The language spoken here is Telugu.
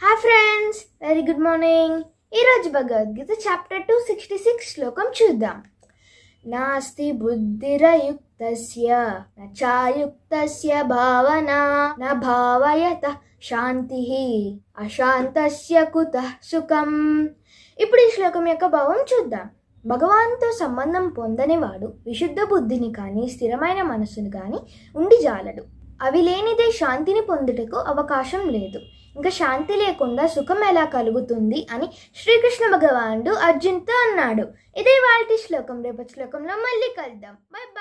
hi friends very good morning ఈరోజు Bhagavad Gita chapter two sixty six శ్లోకం చూద్దాం నాస్తి బుద్ధిరయుక్తస్య న చాయుక్తస్య భావన న భావయత శాంతి అశాంతస్య కుతః సుఖం ఇప్పుడు ఈ శ్లోకం యొక్క భావం చూద్దాం భగవాన్తో సంబంధం పొందనివాడు విశుద్ధ బుద్ధిని కానీ స్థిరమైన మనస్సును కానీ ఉండి జాలడు అవి లేనిదే శాంతిని పొందుటకు అవకాశం లేదు ఇంకా శాంతి లేకుండా సుఖం ఎలా కలుగుతుంది అని శ్రీకృష్ణ భగవానుడు అర్జున్తో అన్నాడు ఇదే వాళ్ళ శ్లోకం రేపటి శ్లోకంలో మళ్ళీ కలుద్దాం బై